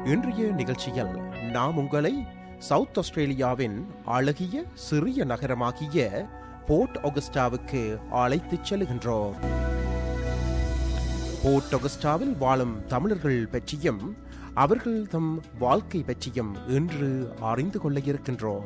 இன்றைய நிகழ்ச்சியில் நாம் உங்களை சவுத் ஆஸ்திரேலியாவின் அழகிய சிறிய நகரமாகிய போர்ட் ஒகஸ்டாவுக்கு அழைத்துச் செல்கின்றோம் போர்ட் ஒகஸ்டாவில் வாழும் தமிழர்கள் பற்றியும் அவர்கள் தம் வாழ்க்கை பற்றியும் இன்று அறிந்து கொள்ள இருக்கின்றோம்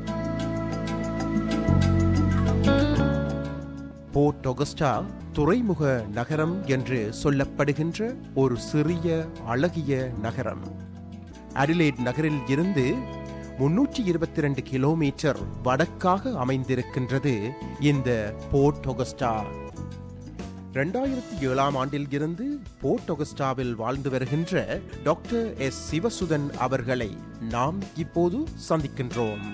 போர்ட் ஒகஸ்டா துறைமுக நகரம் என்று சொல்லப்படுகின்ற ஒரு சிறிய அழகிய நகரம் அடிலேட் நகரில் இருந்து முன்னூற்றி இருபத்தி ரெண்டு கிலோமீட்டர் வடக்காக அமைந்திருக்கின்றது இந்த போர்ட் ஒகஸ்டா இரண்டாயிரத்தி ஏழாம் ஆண்டில் இருந்து போர்ட் ஒகஸ்டாவில் வாழ்ந்து வருகின்ற டாக்டர் எஸ் சிவசுதன் அவர்களை நாம் இப்போது சந்திக்கின்றோம்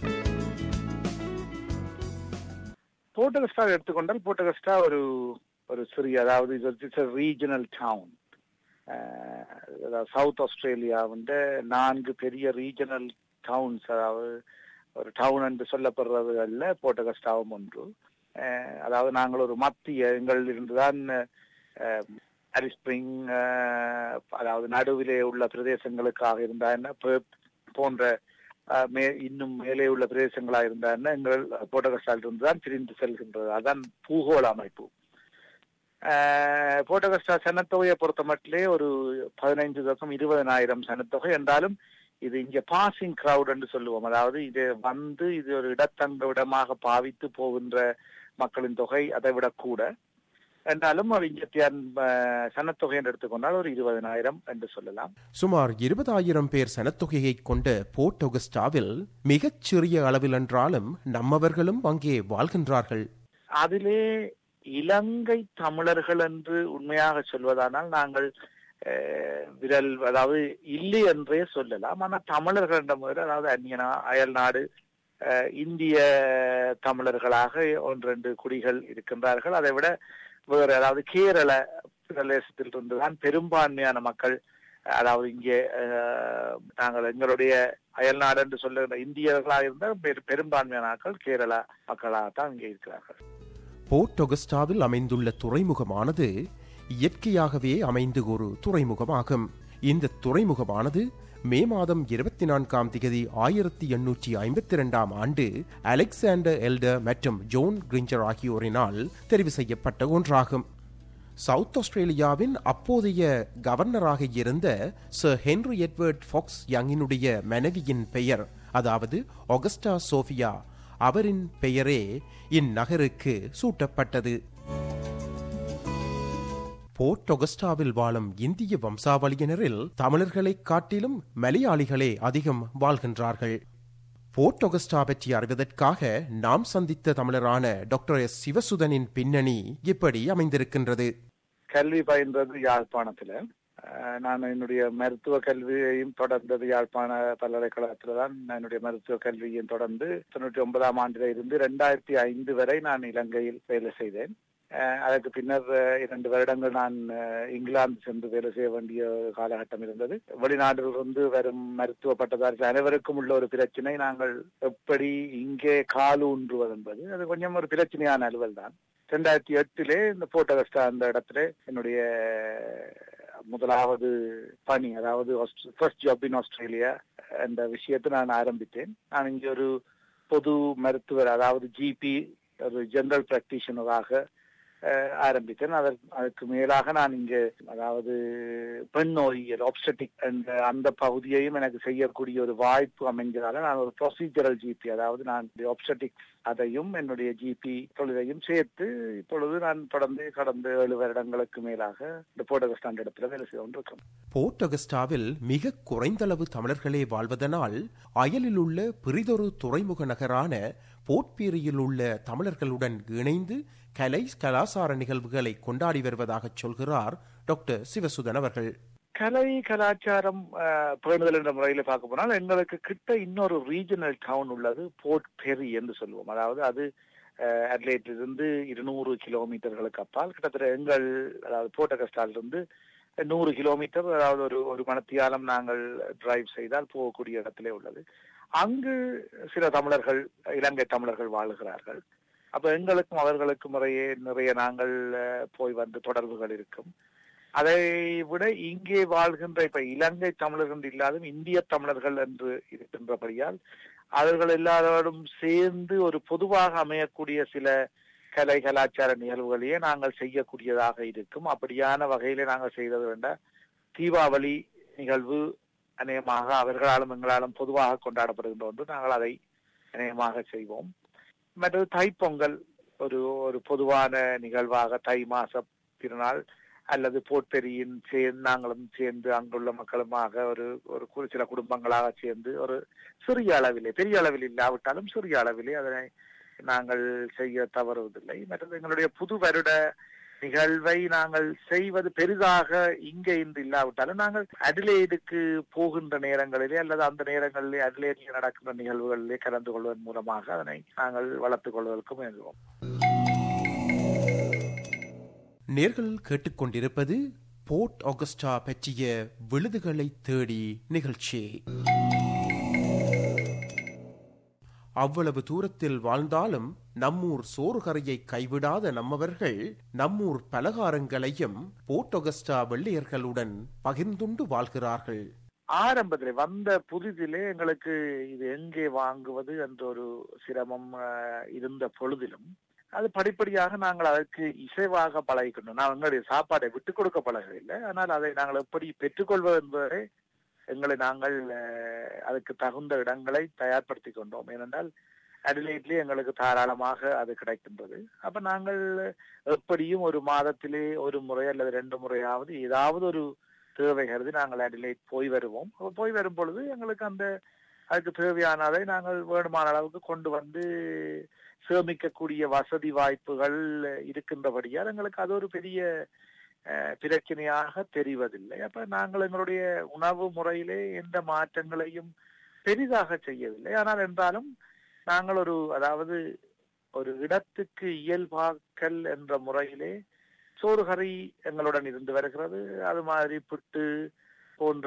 போர்ட்டகஸ்டா எடுத்துக்கொண்டால் போர்ட்டகஸ்டா ஒரு ஒரு சிறிய அதாவது it's regional town South Australia வந்து நான்கு பெரிய ரீஜனல் டவுன்ஸ் அதாவது ஒரு டவுன் என்று சொல்லப்படுறதுகளில் போர்ட்டகஸ்டாவும் ஒன்று அஹ், அதாவது நாங்கள் ஒரு மத்திய எங்கள் இருந்துதான் அரிஸ்பிரிங் அதாவது நடுவிலே உள்ள பிரதேசங்களுக்காக இருந்தா என்ன பெர்த் போன்ற அஹ், மே இன்னும் மேலே உள்ள பிரதேசங்களா இருந்தா என்ன எங்கள் போர்ட்டகஸ்டால் இருந்து தான் பிரிந்து செல்கின்றது அதான் பூகோள அமைப்பு அஹ், போர்ட்டகஸ்டா சனத்தொகையை பொறுத்த மட்டிலே ஒரு பதினைந்து தசம் இருபதனாயிரம் சனத்தொகை என்றாலும் இது இங்க பாசிங் கிரவுட் என்று சொல்லுவோம் அதாவது இது வந்து இது ஒரு இடத்தங்க இடமாக பாவித்து போகின்ற மக்களின் தொகை அதை விட கூட என்றாலும் ஒரு இங்கத்தியான் சனத்தொகை என்று எடுத்துக்கொண்டால் ஒரு இருபதனாயிரம் என்று சொல்லலாம் சுமார் இருபதாயிரம் பேர் சனத்தொகையை கொண்ட போர்ட் ஒகஸ்டாவில் மிகச் சிறிய அளவில் என்றாலும் நம்மவர்களும் அங்கே வாழ்கின்றார்கள் அதிலே இலங்கை தமிழர்கள் என்று உண்மையாக சொல்வதானால் நாங்கள் அஹ், விரல் அதாவது இல்லை என்றே சொல்லலாம் ஆனால் தமிழர்கள் என்ற முறையில் அதாவது அந்நியனா அயல் நாடு அஹ், இந்திய தமிழர்களாக ஒன்று ரெண்டு குடிகள் இருக்கின்றார்கள் அதை விட வேறு அதாவது கேரள பிரதேசத்தில் இருந்துதான் பெரும்பான்மையான மக்கள் அதாவது இங்கே அஹ், நாங்கள் எங்களுடைய அயல்நாடு என்று சொல்லுகிற இந்தியர்களாக இருந்தால் பெரு- பெரும்பான்மையான மக்கள் கேரளா மக்களாகத்தான் இங்கே இருக்கிறார்கள் போர்ட் ஒகஸ்டாவில் அமைந்துள்ள துறைமுகமானது இயற்கையாகவே அமைந்து ஒரு துறைமுகமாகும் இந்த துறைமுகமானது மே மாதம் இருபத்தி நான்காம் திகதி ஆயிரத்தி எண்ணூற்றி ஐம்பத்தி இரண்டாம் ஆண்டு அலெக்சாண்டர் எல்டர் மற்றும் ஜோன் கிரிஞ்சர் ஆகியோரினால் தெரிவு செய்யப்பட்ட ஒன்றாகும் சவுத் ஆஸ்திரேலியாவின் அப்போதைய கவர்னராக இருந்த சர் ஹென்ரி எட்வர்ட் ஃபாக்ஸ் யங்கினுடைய மனைவியின் பெயர் அதாவது ஒகஸ்டா சோஃபியா அவரின் பெயரே இந்நகருக்கு சூட்டப்பட்டது போர்ட் ஒகஸ்டாவில் வாழும் இந்திய வம்சாவளியினரில் தமிழர்களைக் காட்டிலும் மலையாளிகளே அதிகம் வாழ்கின்றார்கள் போர்ட் ஒகஸ்டா பற்றி அறிவதற்காக நாம் சந்தித்த தமிழரான டாக்டர் எஸ் சிவசுதனின் பின்னணி இப்படி அமைந்திருக்கின்றது கல்வி பயின்றது யாழ்ப்பாணத்துல அஹ், நான் என்னுடைய மருத்துவ கல்வியையும் தொடர்ந்தது யாழ்ப்பாண பல்கலைக்கழகத்துல தான் நான் என்னுடைய மருத்துவ கல்வியையும் தொடர்ந்து தொண்ணூற்றி ஒன்பதாம் ஆண்டில இருந்து ரெண்டாயிரத்தி ஐந்து வரை நான் இலங்கையில் வேலை செய்தேன் அஹ், அதற்கு பின்னர் அஹ், இரண்டு வருடங்கள் நான் அஹ், இங்கிலாந்து சென்று வேலை செய்ய வேண்டிய ஒரு காலகட்டம் இருந்தது வெளிநாட்டிலிருந்து வரும் மருத்துவ பட்டதாரிகள் அனைவருக்கும் உள்ள ஒரு பிரச்சனை நாங்கள் எப்படி இங்கே கால் ஊன்றுவது என்பது அது கொஞ்சம் ஒரு பிரச்சனையான அலுவல் தான் ரெண்டாயிரத்தி எட்டிலே இந்த போர்ட்டகஸ்டா அந்த இடத்துல என்னுடைய முதலாவது பணி அதாவது ஃபர்ஸ்ட் ஜாப் இன் ஆஸ்திரேலியா அந்த விஷயத்தை நான் ஆரம்பித்தேன் நான் இங்கே ஒரு பொது மருத்துவர் அதாவது ஜிபி ஒரு ஜெனரல் பிராக்டிஷனராக ஆரம்பித்தேன் அதற்கு அதுக்கு மேலாக நான் இங்கே அதாவது பெண் நோயியல் ஆப்ஸ்டட்டிக் என்ற அந்த பகுதியையும் எனக்கு செய்யக்கூடிய ஒரு வாய்ப்பு அமைஞ்சதால நான் ஒரு ப்ரொசீஜரல் ஜிபி அதாவது நான் ஆப்ஸ்டட்டிக் அதையும் என்னுடைய ஜிபி தொழிலையும் சேர்த்து இப்பொழுது நான் தொடர்ந்து கடந்த ஏழு வருடங்களுக்கு மேலாக இந்த போட்டகஸ்டாண்ட் இடத்துல வேலை செய்து கொண்டிருக்கேன் போர்ட் ஒகஸ்டாவில் மிக குறைந்தளவு தமிழர்களே வாழ்வதனால் அயலில் உள்ள பிரிதொரு துறைமுக நகரான போர்ட்பீரியில் உள்ள தமிழர்களுடன் இணைந்து கலை கலாசார நிகழ்வுகளை கொண்டாடி வருவதாக சொல்கிறார் டாக்டர் சிவசுதன் அவர்கள் கலை கலாச்சாரம் அஹ், பேணுதல் என்ற முறையில பார்க்க போனால் எங்களுக்கு கிட்ட இன்னொரு ரீஜனல் டவுன் உள்ளது போர்ட் பெரி என்று சொல்லுவோம் அதாவது அது அட்லேட்டில் இருந்து இருநூறு கிலோமீட்டர்களுக்கு அப்பால் கிட்டத்தட்ட எங்கள் அதாவது போர்ட்டகஸ்டால் இருந்து நூறு கிலோமீட்டர் அதாவது ஒரு ஒரு மணத்தியாலம் நாங்கள் டிரைவ் செய்தால் போகக்கூடிய இடத்திலே உள்ளது அங்கு சில தமிழர்கள் இலங்கை தமிழர்கள் வாழுகிறார்கள் அப்ப எங்களுக்கும் அவர்களுக்கும் முறையே நிறைய நாங்கள் அஹ், போய் வந்து தொடர்புகள் இருக்கும் அதை விட இங்கே வாழ்கின்ற இப்ப இலங்கை தமிழர்கள் இல்லாத இந்திய தமிழர்கள் என்று இருக்கின்றபடியால் அவர்கள் எல்லாரோடும் சேர்ந்து ஒரு பொதுவாக அமையக்கூடிய சில கலை கலாச்சார நிகழ்வுகளையே நாங்கள் செய்யக்கூடியதாக இருக்கும் அப்படியான வகையில நாங்கள் செய்தது வேண்ட தீபாவளி நிகழ்வு அநேகமாக அவர்களாலும் எங்களாலும் பொதுவாக கொண்டாடப்படுகின்ற ஒன்று நாங்கள் அதை அநேகமாக செய்வோம் மற்றது தைப்பொங்கல் ஒரு ஒரு பொதுவான நிகழ்வாக தை மாச திருநாள் அல்லது போட்டெரியின் சேர்ந்து நாங்களும் சேர்ந்து அங்குள்ள மக்களுமாக ஒரு ஒரு கு- சில குடும்பங்களாக சேர்ந்து ஒரு சிறிய அளவிலே பெரிய அளவில் இல்லாவிட்டாலும் சிறிய அளவிலே அதனை நாங்கள் செய்ய தவறுவதில்லை மற்றது எங்களுடைய புது வருட நிகழ்வை நாங்கள் செய்வது பெரிதாக இங்கே இன்று இல்லாவிட்டாலும் நாங்கள் அடிலேடுக்கு போகின்ற நேரங்களிலே அல்லது அந்த நேரங்களிலே அடிலேடில் நடக்கின்ற நிகழ்வுகளிலே கலந்து கொள்வதன் மூலமாக அதனை நாங்கள் வளர்த்துக் கொள்வதற்கு முயல்வோம் நேர்கள் கேட்டுக்கொண்டிருப்பது போர்ட் ஆகஸ்டா பற்றிய விழுதுகளை தேடி நிகழ்ச்சி அவ்வளவு தூரத்தில் வாழ்ந்தாலும் நம்மூர் சோறுகரையை கைவிடாத நம்மவர்கள் நம்மூர் பலகாரங்களையும் போர்ட் ஆகஸ்டா வெள்ளையர்களுடன் பகிர்ந்துண்டு வாழ்கிறார்கள் ஆரம்பத்திலே வந்த புதிதிலே எங்களுக்கு இது எங்கே வாங்குவது என்ற ஒரு சிரமம் அஹ், இருந்த பொழுதிலும் அது படிப்படியாக நாங்கள் அதற்கு இசைவாக பழகிக்கொண்டோம் நான் எங்களுடைய சாப்பாடை விட்டுக் கொடுக்க பழகவில்லை ஆனால் அதை நாங்கள் எப்படி பெற்றுக்கொள்வது என்பதை எங்களை நாங்கள் அஹ், அதுக்கு தகுந்த இடங்களை தயார்படுத்தி கொண்டோம் ஏனென்றால் அடிலைட்லயே எங்களுக்கு தாராளமாக அது கிடைக்கின்றது அப்ப நாங்கள் எப்படியும் ஒரு மாதத்திலே ஒரு முறை அல்லது ரெண்டு முறையாவது ஏதாவது ஒரு தேவை கருதி நாங்கள் அடிலைட் போய் வருவோம் அப்ப போய் வரும் பொழுது எங்களுக்கு அந்த அதுக்கு தேவையானதை நாங்கள் வேணுமான அளவுக்கு கொண்டு வந்து சேமிக்கக்கூடிய வசதி வாய்ப்புகள் இருக்கின்றபடியால் எங்களுக்கு அது ஒரு பெரிய அஹ், பிரச்சனையாக தெரிவதில்லை அப்ப நாங்கள் எங்களுடைய உணவு முறையிலே எந்த மாற்றங்களையும் பெரிதாக செய்யவில்லை ஆனால் என்றாலும் நாங்கள் ஒரு அதாவது ஒரு இடத்துக்கு இயல்பாக்கல் என்ற முறையிலே சோறு கறி எங்களுடன் இருந்து வருகிறது அது மாதிரி புட்டு போன்ற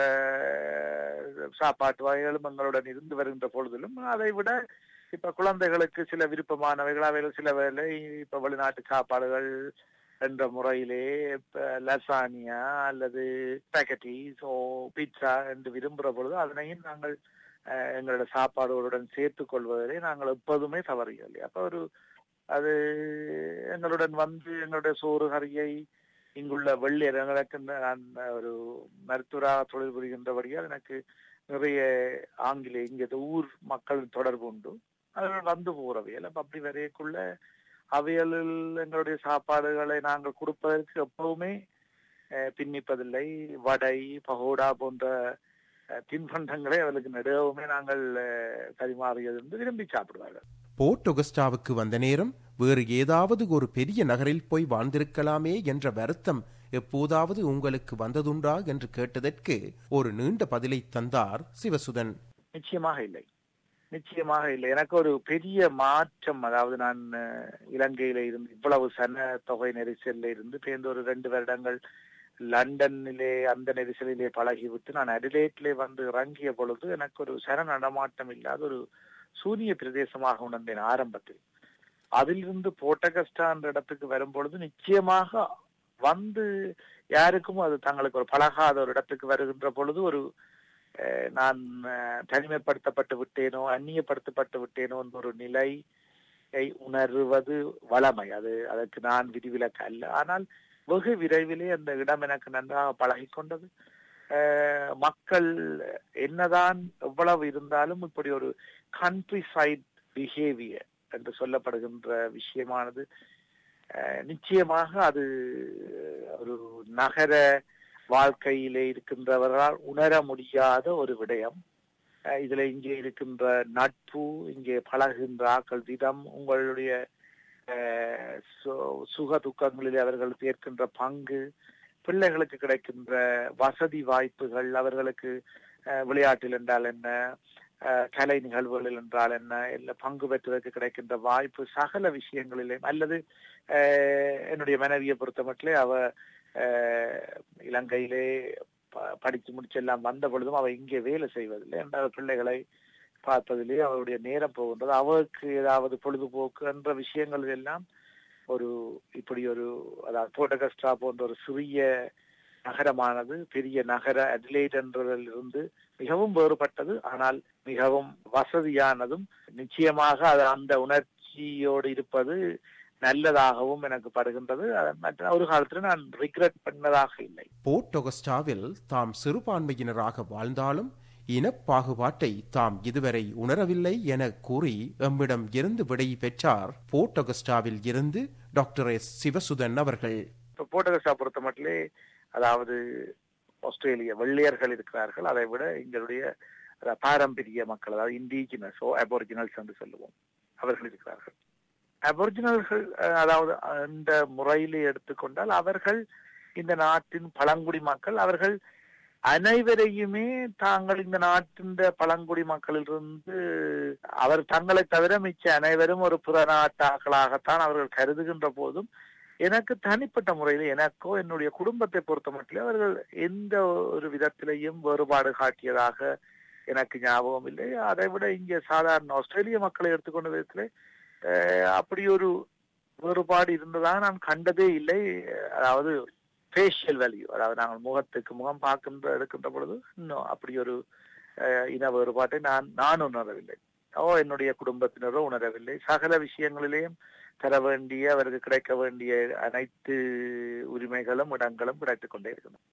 அஹ், சாப்பாட்டு வகைகளும் எங்களுடன் இருந்து வருகின்ற பொழுதிலும் அதை விட இப்ப குழந்தைகளுக்கு சில விருப்பமானவைகள் அவைகள் சில வேலை இப்ப வெளிநாட்டு சாப்பாடுகள் என்ற முறையிலே இப்ப லசானியா அல்லது பேக்கட்டிஸ் ஓ பீட்சா என்று விரும்புகிற பொழுது அதனையும் நாங்கள் அஹ், எங்களுடைய சாப்பாடுகளுடன் சேர்த்துக் கொள்வதிலே நாங்கள் எப்போதுமே தவறியவில்லை அப்ப ஒரு அது எங்களுடன் வந்து எங்களுடைய சோறு கறியை இங்குள்ள வெள்ளையர் எங்களுக்கு நான் ஒரு மருத்துவராக தொழில் புரிகின்றபடியால் எனக்கு நிறைய ஆங்கில இங்க இந்த ஊர் மக்கள் தொடர்பு உண்டு அவர்கள் வந்து போறவையல் அப்ப அப்படி வரையக்குள்ள அவையலில் எங்களுடைய சாப்பாடுகளை நாங்கள் கொடுப்பதற்கு எப்பவுமே அஹ், பின்னிப்பதில்லை வடை பகோடா போன்ற அஹ், தின்பண்டங்களை அவர்களுக்கு நடுவுமே நாங்கள் அஹ், பரிமாறியது என்று விரும்பி சாப்பிடுவார்கள் போர்ட் ஒகஸ்டாவுக்கு வந்த நேரம் வேறு ஏதாவது ஒரு பெரிய நகரில் போய் வாழ்ந்திருக்கலாமே என்ற வருத்தம் எப்போதாவது உங்களுக்கு வந்ததுண்டா என்று கேட்டதற்கு ஒரு நீண்ட பதிலை தந்தார் சிவசுதன் நிச்சயமாக இல்லை நிச்சயமாக இல்லை எனக்கு ஒரு பெரிய மாற்றம் அதாவது நான் அஹ், இலங்கையில இருந்து இவ்வளவு சன தொகை நெரிசல்ல இருந்து பேர்ந்து ஒரு ரெண்டு வருடங்கள் லண்டனிலே அந்த நெரிசலிலே பழகிவிட்டு நான் அடிலேட்லே வந்து இறங்கிய பொழுது எனக்கு ஒரு சன நடமாட்டம் இல்லாத ஒரு சூரிய பிரதேசமாக உணர்ந்தேன் ஆரம்பத்தில் அதிலிருந்து போட்டகஸ்டா என்ற இடத்துக்கு வரும் பொழுது நிச்சயமாக வந்து யாருக்கும் அது தங்களுக்கு ஒரு பழகாத ஒரு இடத்துக்கு வருகின்ற பொழுது ஒரு அஹ், நான் அஹ், தனிமைப்படுத்தப்பட்டு விட்டேனோ அந்நியப்படுத்தப்பட்டு விட்டேனோ என்ற ஒரு நிலை உணர்வது வளமை அது அதற்கு நான் விதிவிலக்கு அல்ல ஆனால் வெகு விரைவிலே அந்த இடம் எனக்கு நன்றாக பழகிக்கொண்டது அஹ், மக்கள் என்னதான் எவ்வளவு இருந்தாலும் இப்படி ஒரு கண்ட்ரி சைட் பிஹேவியர் என்று சொல்லப்படுகின்ற விஷயமானது அஹ், நிச்சயமாக அது ஒரு நகர வாழ்க்கையிலே இருக்கின்றவர்களால் உணர முடியாத ஒரு விடயம் அஹ், இதுல இங்கே இருக்கின்ற நட்பு இங்கே பழகுகின்ற ஆக்கள் விதம் உங்களுடைய அஹ், சு- சுக துக்கங்களில் அவர்கள் ஏற்கின்ற பங்கு பிள்ளைகளுக்கு கிடைக்கின்ற வசதி வாய்ப்புகள் அவர்களுக்கு அஹ், விளையாட்டில் என்றால் என்ன அஹ், கலை நிகழ்வுகளில் என்றால் என்ன இல்ல பங்கு பெற்றுவதற்கு கிடைக்கின்ற வாய்ப்பு சகல விஷயங்களிலே அல்லது அஹ், என்னுடைய மனைவியை பொறுத்த மட்டும் அவ அஹ், இலங்கையிலே ப- படிச்சு முடிச்செல்லாம் வந்த பொழுதும் அவ இங்கே வேலை செய்வதில்லை என்றால் பிள்ளைகளை பார்ப்பதிலே அவருடைய நேரம் போகின்றது அவருக்கு ஏதாவது பொழுதுபோக்கு என்ற விஷயங்கள் எல்லாம் ஒரு இப்படி ஒரு அதாவது போட்டகஸ்டா போன்ற ஒரு சிறிய நகரமானது பெரிய நகர அடிலைட் என்றதிலிருந்து மிகவும் வேறுபட்டது ஆனால் மிகவும் வசதியானதும் நிச்சயமாக அது அந்த உணர்ச்சியோடு இருப்பது நல்லதாகவும் எனக்கு படுகின்றது மற்ற ஒரு காலத்தில் நான் ரிக்ரெட் பண்ணதாக இல்லை போர்ட் ஒகஸ்டாவில் தாம் சிறுபான்மையினராக வாழ்ந்தாலும் இனப்பாகுபாட்டை தாம் இதுவரை உணரவில்லை என கூறி எம்மிடம் இருந்து விடை பெற்றார் போர்ட் ஒகஸ்டாவில் இருந்து டாக்டர் எஸ் சிவசுதன் அவர்கள் இப்போ போர்ட்டகஸ்டா பொறுத்த மட்டிலே அதாவது ஆஸ்திரேலிய வெள்ளையர்கள் இருக்கிறார்கள் அதை விட எங்களுடைய பாரம்பரிய மக்கள் அதாவது இண்டிஜினஸோ அபோரிஜினல்ஸ் என்று சொல்லுவோம் அவர்கள் இருக்கிறார்கள் அபோரிஜினல்கள் அதாவது அந்த முறையிலே எடுத்துக்கொண்டால் அவர்கள் இந்த நாட்டின் பழங்குடி மக்கள் அவர்கள் அனைவரையுமே தாங்கள் இந்த நாட்டின் பழங்குடி மக்களிலிருந்து அவர் தங்களை தவிர மிச்ச அனைவரும் ஒரு புற நாட்டாக்களாகத்தான் அவர்கள் கருதுகின்ற போதும் எனக்கு தனிப்பட்ட முறையில் எனக்கோ என்னுடைய குடும்பத்தை பொறுத்த மட்டும் அவர்கள் எந்த ஒரு விதத்திலையும் வேறுபாடு காட்டியதாக எனக்கு ஞாபகம் இல்லை அதை விட இங்கே சாதாரண ஆஸ்திரேலிய மக்களை எடுத்துக்கொண்ட விதத்திலே அப்படி ஒரு வேறுபாடு இருந்ததாக நான் கண்டதே இல்லை அதாவது ஃபேஷியல் வேல்யூ அதாவது நாங்கள் முகத்துக்கு முகம் பார்க்கின்ற எடுக்கின்ற பொழுது இன்னும் அப்படி ஒரு இன வேறுபாட்டை நான் நான் உணரவில்லை ஓ என்னுடைய குடும்பத்தினரோ உணரவில்லை சகல விஷயங்களிலேயும் தர வேண்டிய அவருக்கு கிடைக்க வேண்டிய அனைத்து உரிமைகளும் இடங்களும் கிடைத்துக் கொண்டே இருக்கணும்